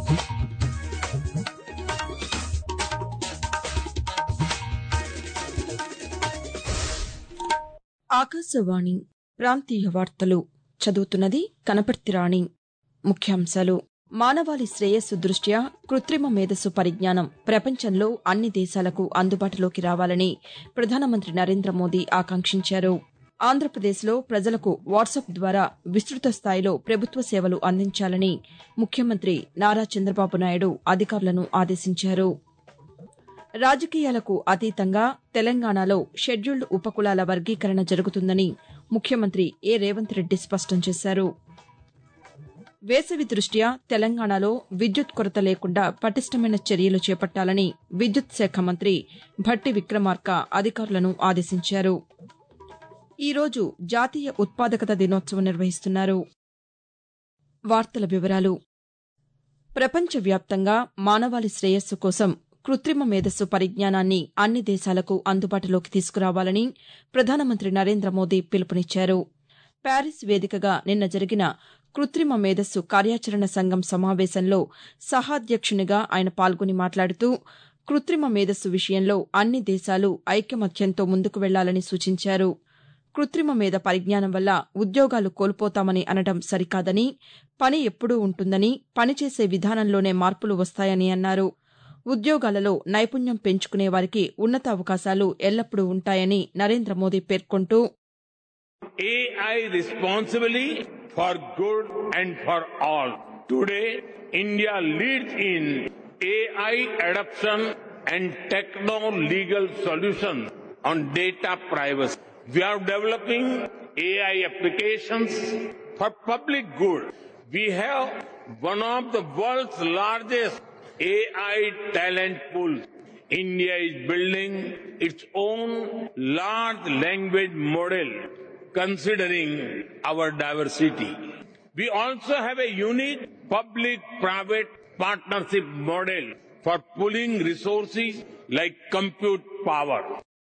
ఆకాశవాణి ప్రాంతీయ వార్తలు చదువుతున్నది కనపర్తి రాణి ముఖ్యాంశాలు మానవాళి శ్రేయస్సు దృష్ట్యా కృత్రిమ మేధస్సు పరిజ్ఞానం ప్రపంచంలో అన్ని దేశాలకు అందుబాటులోకి రావాలని ప్రధానమంత్రి నరేంద్ర మోదీ ఆకాంక్షించారు ఆంధ్రప్రదేశ్లో ప్రజలకు వాట్సాప్ ద్వారా విస్తృత స్థాయిలో ప్రభుత్వ సేవలు అందించాలని ముఖ్యమంత్రి నారా చంద్రబాబు నాయుడు అధికారులను ఆదేశించారు రాజకీయాలకు అతీతంగా తెలంగాణలో షెడ్యూల్డ్ ఉపకులాల వర్గీకరణ జరుగుతుందని ముఖ్యమంత్రి ఏ రేవంత్ రెడ్డి స్పష్టం చేశారు వేసవి దృష్ట్యా తెలంగాణలో విద్యుత్ కొరత లేకుండా పటిష్టమైన చర్యలు చేపట్టాలని విద్యుత్ శాఖ మంత్రి భట్టి విక్రమార్క అధికారులను ఆదేశించారు ఈ రోజు జాతీయ ఉత్పాదకత దినోత్సవం నిర్వహిస్తున్నారు వార్తల వివరాలు ప్రపంచవ్యాప్తంగా మానవాళి శ్రేయస్సు కోసం కృత్రిమ మేధస్సు పరిజ్ఞానాన్ని అన్ని దేశాలకు అందుబాటులోకి తీసుకురావాలని ప్రధానమంత్రి నరేంద్ర మోదీ పిలుపునిచ్చారు ప్యారిస్ వేదికగా నిన్న జరిగిన కృత్రిమ మేధస్సు కార్యాచరణ సంఘం సమావేశంలో సహాధ్యక్షునిగా ఆయన పాల్గొని మాట్లాడుతూ కృత్రిమ మేధస్సు విషయంలో అన్ని దేశాలు ఐకమత్యంతో ముందుకు వెళ్లాలని సూచించారు కృత్రిమ మేధ పరిజ్ఞానం వల్ల ఉద్యోగాలు కోల్పోతామని అనడం సరికాదని పని ఎప్పుడూ ఉంటుందని పనిచేసే విధానంలోనే మార్పులు వస్తాయని అన్నారు ఉద్యోగాలలో నైపుణ్యం పెంచుకునే వారికి ఉన్నత అవకాశాలు ఎల్లప్పుడూ ఉంటాయని నరేంద్ర మోదీ పేర్కొంటూ AI responsibly for good and for all. Today, India leads in AI adoption and techno-legal solutions on data privacy. We are developing AI applications for public good. We have one of the world's largest AI talent pools. India is building its own large language model considering our diversity. We also have a unique public-private partnership model for pooling resources like compute power.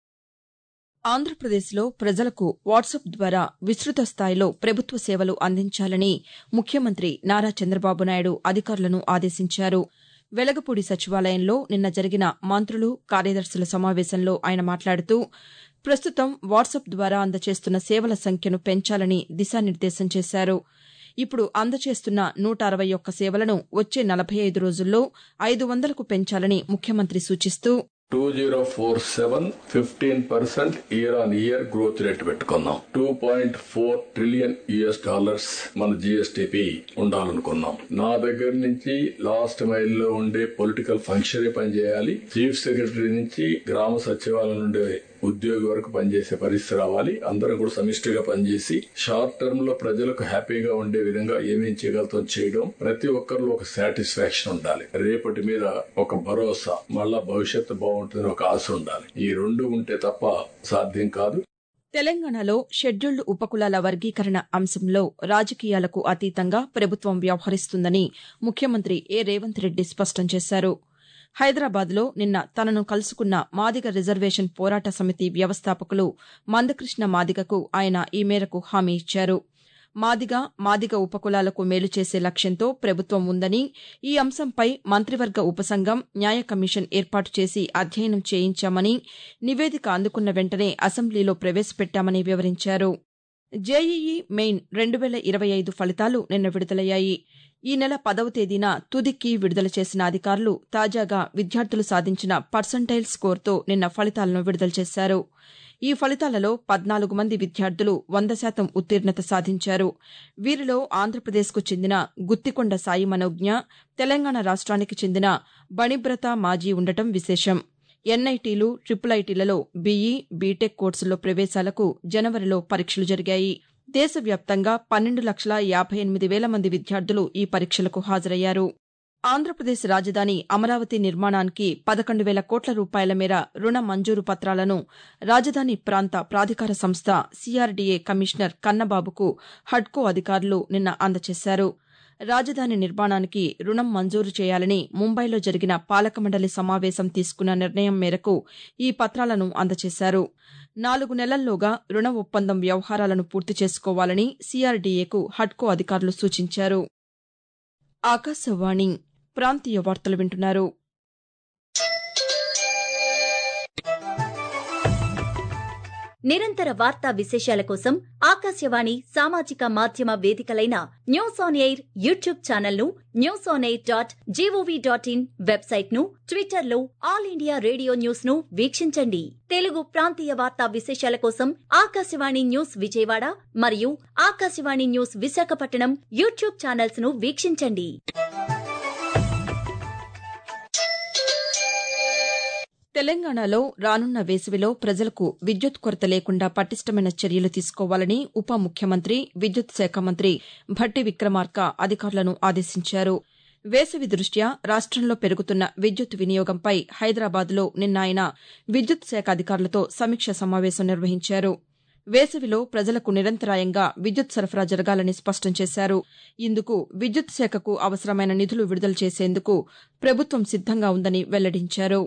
ఆంధ్రప్రదేశ్లో ప్రజలకు WhatsApp ద్వారా విస్తృత స్థాయిలో ప్రభుత్వ సేవలు అందించాలని ముఖ్యమంత్రి నారా చంద్రబాబు నాయుడు అధికారులను ఆదేశించారు వెలగపూడి సచివాలయంలో నిన్న జరిగిన మంత్రులు కార్యదర్శుల సమావేశంలో ఆయన మాట్లాడుతూ ప్రస్తుతం వాట్సాప్ ద్వారా అందచేస్తున్న సేవల సంఖ్యను పెంచాలని దిశానిర్దేశం చేశారు ఇప్పుడు అందచేస్తున్న నూట అరవై ఒక్క సేవలను వచ్చే నలభై ఐదు రోజుల్లో ఐదు వందలకు పెంచాలని ముఖ్యమంత్రి సూచిస్తూ two zero four seven fifteen percent year on year growth rate పెట్టుకున్నాం two point four trillion U S dollars మన జిఎస్టిపి ఉండాలనుకున్నాం నా దగ్గర నుంచి లాస్ట్ మైల్ లో ఉండే పొలిటికల్ ఫంక్షన్ పనిచేయాలి చీఫ్ సెక్రటరీ నుంచి గ్రామ సచివాలయం నుండి ఉద్యోగి వరకు పనిచేసే పరిస్థితి రావాలి అందరం కూడా సమిష్టిగా పనిచేసి షార్ట్ టర్మ్ లో ప్రజలకు హ్యాపీగా ఉండే విధంగా ఏమేం చేయగలుగుతాం చేయడం ప్రతి ఒక్కరిలో ఒక సాటిస్ఫాక్షన్ ఉండాలి రేపటి మీద ఒక భరోసా మళ్ళా భవిష్యత్తు బాగుంటుందని ఒక ఆశ ఉండాలి ఈ రెండు ఉంటే తప్ప సాధ్యం కాదు తెలంగాణలో షెడ్యూల్డ్ ఉపకులాల వర్గీకరణ అంశంలో రాజకీయాలకు అతీతంగా ప్రభుత్వం వ్యవహరిస్తుందని ముఖ్యమంత్రి ఏ రేవంత్ రెడ్డి స్పష్టం చేశారు హైదరాబాద్లో నిన్న తనను కలుసుకున్న మాదిగ రిజర్వేషన్ పోరాట సమితి వ్యవస్థాపకులు మందకృష్ణ మాదిగకు ఆయన ఈ మేరకు హామీ ఇచ్చారు మాదిగ మాదిగ ఉపకులాలకు మేలు చేసే లక్ష్యంతో ప్రభుత్వం ఉందని ఈ అంశంపై మంత్రివర్గ ఉపసంఘం న్యాయ కమిషన్ ఏర్పాటు చేసి అధ్యయనం చేయించామని నివేదిక అందుకున్న వెంటనే అసెంబ్లీలో ప్రవేశపెట్టామని వివరించారు జేఈఈ మెయిన్ రెండు వేల ఇరవై ఐదు ఫలితాలు నిన్న విడుదలయ్యాయి ఈ నెల పదవ తేదీన తుది కీ విడుదల చేసిన అధికారులు తాజాగా విద్యార్థులు సాధించిన పర్సంటైల్ స్కోర్తో నిన్న ఫలితాలను విడుదల చేశారు ఈ ఫలితాలలో పద్నాలుగు మంది విద్యార్థులు వంద శాతం ఉత్తీర్ణత సాధించారు వీరిలో ఆంధ్రప్రదేశ్కు చెందిన గుత్తికొండ సాయి మనోజ్ఞ తెలంగాణ రాష్ట్రానికి చెందిన బణిబ్రత మాజీ ఉండటం విశేషం ఎన్ఐటీలు ట్రిపుల్ ఐటీలలో బీఈ బీటెక్ కోర్సుల్లో ప్రవేశాలకు జనవరిలో పరీక్షలు జరిగాయి దేశవ్యాప్తంగా పన్నెండు లక్షల యాభై ఎనిమిది వేల మంది విద్యార్థులు ఈ పరీక్షలకు హాజరయ్యారు ఆంధ్రప్రదేశ్ రాజధాని అమరావతి నిర్మాణానికి పదకొండు వేల కోట్ల రూపాయల మేర రుణ మంజూరు పత్రాలను రాజధాని ప్రాంత ప్రాధికార సంస్థ సీఆర్డీఏ కమిషనర్ కన్నబాబుకు హడ్కో అధికారులు నిన్న అందజేశారు రాజధాని నిర్మాణానికి రుణం మంజూరు చేయాలని ముంబైలో జరిగిన పాలక మండలి సమావేశం తీసుకున్న నిర్ణయం మేరకు ఈ పత్రాలను అందజేశారు నాలుగు నెలల్లోగా రుణ ఒప్పందం వ్యవహారాలను పూర్తి చేసుకోవాలని సీఆర్డీఏకు హడ్కో అధికారులు సూచించారు ఆకాశవాణి ప్రాంతీయ వార్తలు వింటున్నారు నిరంతర వార్తా విశేషాల కోసం ఆకాశవాణి సామాజిక మాధ్యమ వేదికలైన news on air YouTube channel ను news on air dot GOV dot in website ను ట్విట్టర్ లో ఆల్ ఇండియా రేడియో న్యూస్ ను వీక్షించండి తెలుగు ప్రాంతీయ వార్తా విశేషాల కోసం ఆకాశవాణి న్యూస్ విజయవాడ మరియు Akashvani news Visakhapatnam YouTube channels ను వీక్షించండి తెలంగాణలో రానున్న వేసవిలో ప్రజలకు విద్యుత్ కొరత లేకుండా పటిష్టమైన చర్యలు తీసుకోవాలని ఉప ముఖ్యమంత్రి విద్యుత్ శాఖ మంత్రి భట్టి విక్రమార్క అధికారులను ఆదేశించారు వేసవి దృష్ట్యా రాష్టంలో పెరుగుతున్న విద్యుత్ వినియోగంపై హైదరాబాద్లో నిన్న ఆయన విద్యుత్ శాఖ అధికారులతో సమీక్ష సమావేశం నిర్వహించారు వేసవిలో ప్రజలకు నిరంతరాయంగా విద్యుత్ సరఫరా జరగాలని స్పష్టం చేశారు ఇందుకు విద్యుత్ శాఖకు అవసరమైన నిధులు విడుదల చేసేందుకు ప్రభుత్వం సిద్దంగా ఉందని వెల్లడించారు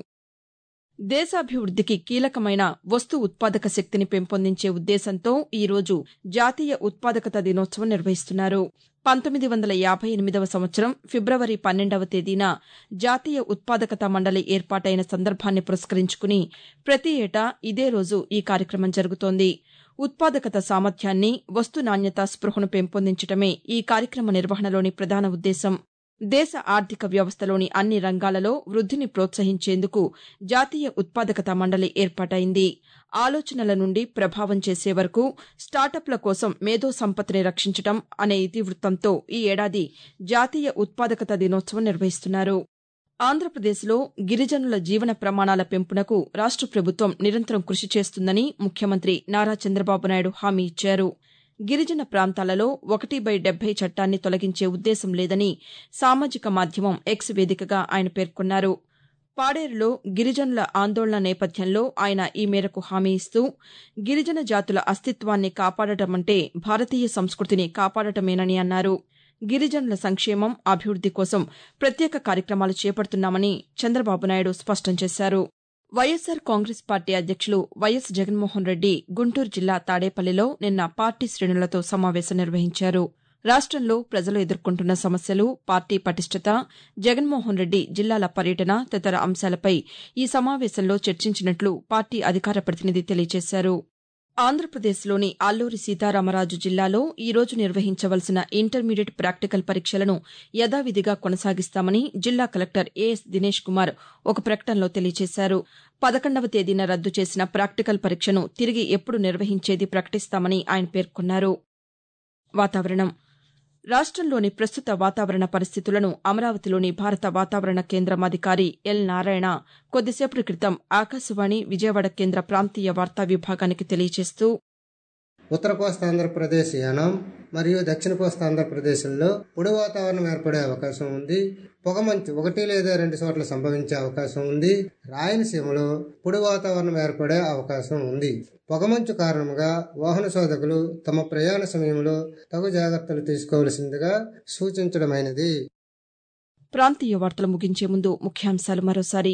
దేశాభివృద్దికి కీలకమైన వస్తు ఉత్పాదక శక్తిని పెంపొందించే ఉద్దేశంతో ఈ రోజు జాతీయ ఉత్పాదకత దినోత్సవం నిర్వహిస్తున్నారు పంతొమ్మిది వందల యాభై ఎనిమిదవ సంవత్సరం ఫిబ్రవరి పన్నెండవ తేదీన జాతీయ ఉత్పాదకత మండలి ఏర్పాటైన సందర్భాన్ని పురస్కరించుకుని ప్రతి ఏటా ఇదే రోజు ఈ కార్యక్రమం జరుగుతోంది ఉత్పాదకత సామర్థ్యాన్ని వస్తు నాణ్యత స్పృహను పెంపొందించడమే ఈ కార్యక్రమ నిర్వహణలోని ప్రధాన ఉద్దేశం దేశ ఆర్థిక వ్యవస్థలోని అన్ని రంగాలలో వృద్దిని ప్రోత్సహించేందుకు జాతీయ ఉత్పాదకత మండలి ఏర్పాటైంది ఆలోచనల నుండి ప్రభావం చేసే వరకు స్టార్టప్ల కోసం మేధో సంపత్తిని రక్షించడం అనే ఇతివృత్తంతో ఈ ఏడాది జాతీయ ఉత్పాదకత దినోత్సవం నిర్వహిస్తున్నారు ఆంధ్రప్రదేశ్లో గిరిజనుల జీవన ప్రమాణాల పెంపునకు రాష్ట ప్రభుత్వం నిరంతరం కృషి చేస్తుందని ముఖ్యమంత్రి నారా చంద్రబాబు నాయుడు హామీ ఇచ్చారు గిరిజన ప్రాంతాలలో ఒకటి బై డెబ్బై చట్టాన్ని తొలగించే ఉద్దేశం లేదని సామాజిక మాధ్యమం ఎక్స్ వేదికగా ఆయన పేర్కొన్నారు పాడేరులో గిరిజనుల ఆందోళన నేపథ్యంలో ఆయన ఈ మేరకు హామీ ఇస్తూ గిరిజన జాతుల అస్తిత్వాన్ని కాపాడటమంటే భారతీయ సంస్కృతిని కాపాడటమేనని అన్నారు గిరిజనుల సంక్షేమం అభివృద్ది కోసం ప్రత్యేక కార్యక్రమాలు చేపడుతున్నామని చంద్రబాబు నాయుడు స్పష్టం చేశారు వైఎస్సార్ కాంగ్రెస్ పార్టీ అధ్యక్షులు వైఎస్ జగన్మోహన్ రెడ్డి గుంటూరు జిల్లా తాడేపల్లిలో నిన్న పార్టీ శ్రేణులతో సమావేశం నిర్వహించారు రాష్టంలో ప్రజలు ఎదుర్కొంటున్న సమస్యలు పార్టీ పటిష్టత జగన్మోహన్ రెడ్డి జిల్లాల పర్యటన తదితర అంశాలపై ఈ సమావేశంలో చర్చించినట్లు పార్టీ అధికార ప్రతినిధి తెలియజేశారు ఆంధ్రప్రదేశ్లోని అల్లూరి సీతారామరాజు జిల్లాలో ఈ రోజు నిర్వహించవలసిన ఇంటర్మీడియట్ ప్రాక్టికల్ పరీక్షలను యథావిధిగా కొనసాగిస్తామని జిల్లా కలెక్టర్ ఏఎస్ దినేష్ కుమార్ ఒక ప్రకటనలో తెలియజేశారు పదకొండవ తేదీన రద్దు చేసిన ప్రాక్టికల్ పరీక్షను తిరిగి ఎప్పుడు నిర్వహించేది ప్రకటిస్తామని ఆయన పేర్కొన్నారు వాతావరణం రాష్టంలోని ప్రస్తుత వాతావరణ పరిస్థితులను అమరావతిలోని భారత వాతావరణ కేంద్రం అధికారి ఎల్ నారాయణ కొద్దిసేపటి క్రితం ఆకాశవాణి విజయవాడ కేంద్ర ప్రాంతీయ వార్తా విభాగానికి తెలియజేస్తూ ఉత్తర కోస్తా ఆంధ్రప్రదేశ్ యానం మరియు దక్షిణ కోస్తా ఆంధ్రప్రదేశ్లో పొడి వాతావరణం ఏర్పడే అవకాశం ఉంది పొగమంచు ఒకటి లేదా రెండు చోట్ల సంభవించే అవకాశం ఉంది రాయలసీమలో పొడి వాతావరణం ఏర్పడే అవకాశం ఉంది పొగమంచు కారణంగా వాహన శోధకులు తమ ప్రయాణ సమయంలో తగు జాగ్రత్తలు తీసుకోవలసిందిగా సూచించడమైనది ప్రాంతీయ వార్తలు ముగించే ముందు ముఖ్యాంశాలు మరోసారి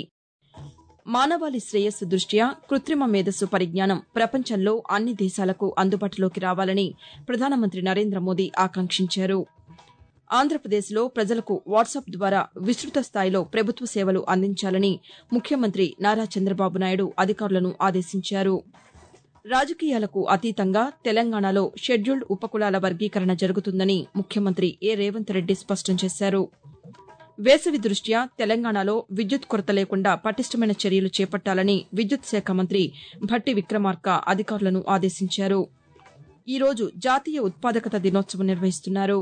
మానవాళి శ్రేయస్సు దృష్ట్యా కృత్రిమ మేధస్సు పరిజ్ఞానం ప్రపంచంలో అన్ని దేశాలకు అందుబాటులోకి రావాలని ప్రధానమంత్రి నరేంద్ర మోదీ ఆకాంక్షించారు ఆంధ్రప్రదేశ్లో ప్రజలకు వాట్సాప్ ద్వారా విస్తృత స్థాయిలో ప్రభుత్వ సేవలు అందించాలని ముఖ్యమంత్రి నారా చంద్రబాబు నాయుడు అధికారులను ఆదేశించారు రాజకీయాలకు అతీతంగా తెలంగాణలో షెడ్యూల్డ్ ఉపకులాల వర్గీకరణ జరుగుతుందని ముఖ్యమంత్రి ఏ రేవంత్ రెడ్డి స్పష్టం చేశారు వేసవి దృష్ట్యా తెలంగాణలో విద్యుత్ కొరత లేకుండా పటిష్టమైన చర్యలు చేపట్టాలని విద్యుత్ శాఖ మంత్రి భట్టి విక్రమార్క అధికారులను ఆదేశించారు ఈరోజు జాతీయ ఉత్పాదకత దినోత్సవం నిర్వహిస్తున్నారు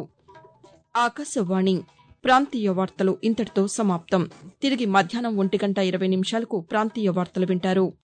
ఆకాశవాణి ప్రాంతీయ వార్తలు ఇంతటితో సమాప్తం తిరిగి మధ్యాహ్నం ఒంటి గంట ఇరవై నిమిషాలకు ప్రాంతీయ వార్తలు వింటారు